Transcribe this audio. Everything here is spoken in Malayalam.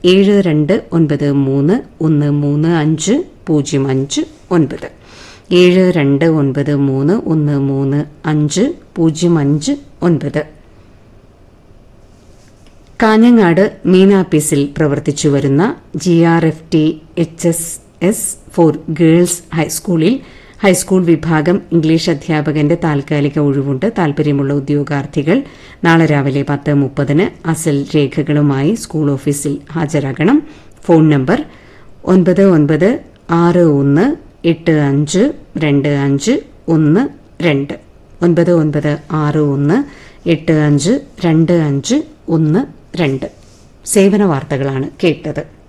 ഏഴ് രണ്ട് ഒൻപത് മൂന്ന് ഒന്ന് മൂന്ന് അഞ്ച് പൂജ്യം അഞ്ച് ഒൻപത് ഏഴ് രണ്ട് ഒൻപത് മൂന്ന് ഒന്ന് മൂന്ന് അഞ്ച് പൂജ്യം അഞ്ച് ഒൻപത് കാഞ്ഞങ്ങാട് മീനാപ്പീസിൽ പ്രവർത്തിച്ചു വരുന്ന G R F T H S S for girls ഹൈസ്കൂളിൽ ഹൈസ്കൂൾ വിഭാഗം ഇംഗ്ലീഷ് അധ്യാപകന്റെ താൽക്കാലിക ഒഴിവുണ്ട് താൽപര്യമുള്ള ഉദ്യോഗാർത്ഥികൾ നാളെ രാവിലെ പത്ത് മുപ്പതിന് അസൽ രേഖകളുമായി സ്കൂൾ ഓഫീസിൽ ഹാജരാകണം ഫോൺ നമ്പർ ഒൻപത് ഒൻപത് ആറ് ഒന്ന് എട്ട് അഞ്ച് രണ്ട് അഞ്ച് ഒന്ന് രണ്ട് ഒൻപത് ഒൻപത് ആറ് ഒന്ന് എട്ട് അഞ്ച് രണ്ട് അഞ്ച് ഒന്ന് രണ്ട് സേവന വാർത്തകളാണ് കേട്ടത്